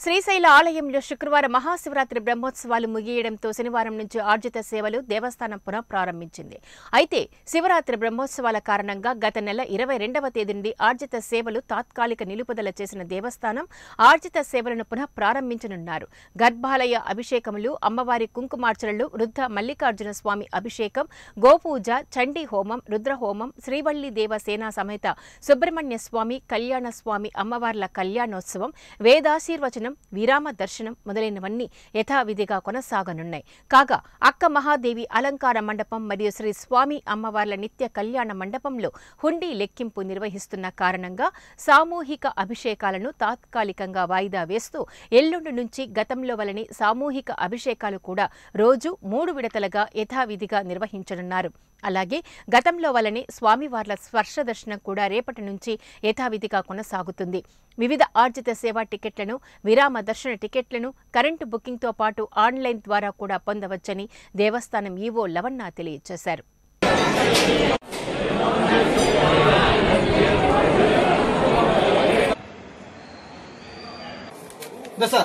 శ్రీశైల ఆలయంలో శుక్రవారం మహాశివరాత్రి బ్రహ్మోత్సవాలు ముగియడంతో శనివారం నుంచి ఆర్జిత సేవలు దేవస్థానం పునః ప్రారంభించింది అయితే శివరాత్రి బ్రహ్మోత్సవాల కారణంగా గత నెల ఇరవై రెండవ తేదీ నుండి ఆర్జిత సేవలు తాత్కాలిక నిలుపుదల చేసిన దేవస్థానం ఆర్జిత సేవలను పునః ప్రారంభించనున్నారు గర్భాలయ అభిషేకములు అమ్మవారి కుంకుమార్చనలు వృద్ధ మల్లికార్జున స్వామి అభిషేకం గోపూజ చండీ హోమం రుద్రహోమం శ్రీవల్లి దేవ సేనా సమేత సుబ్రహ్మణ్య స్వామి కళ్యాణ స్వామి అమ్మవార్ల కళ్యాణోత్సవం వేదాశీర్వచనం విరామ దర్శనం మొదలైనవన్నీ యథావిధిగా కొనసాగనున్నాయి కాగా అక్క మహాదేవి అలంకార మండపం మరియు శ్రీ స్వామి అమ్మవార్ల నిత్య కళ్యాణ మండపంలో హుండీ లెక్కింపు నిర్వహిస్తున్న కారణంగా సామూహిక అభిషేకాలను తాత్కాలికంగా వాయిదా వేస్తూ ఎల్లుండి నుంచి గతంలో వలని సామూహిక అభిషేకాలు కూడా రోజు మూడు విడతలుగా యథావిధిగా నిర్వహించనున్నారు అలాగే గతంలో వలనే స్వామివార్ల స్పర్శ దర్శనం కూడా రేపటి నుంచి యథావిధిగా కొనసాగుతుంది వివిధ ఆర్జిత సేవా టికెట్లను విరామ దర్శన టికెట్లను కరెంటు బుకింగ్తో పాటు ఆన్లైన్ ద్వారా కూడా పొందవచ్చని దేవస్థానం ఈవో లవన్నా తెలియజేశారు దశ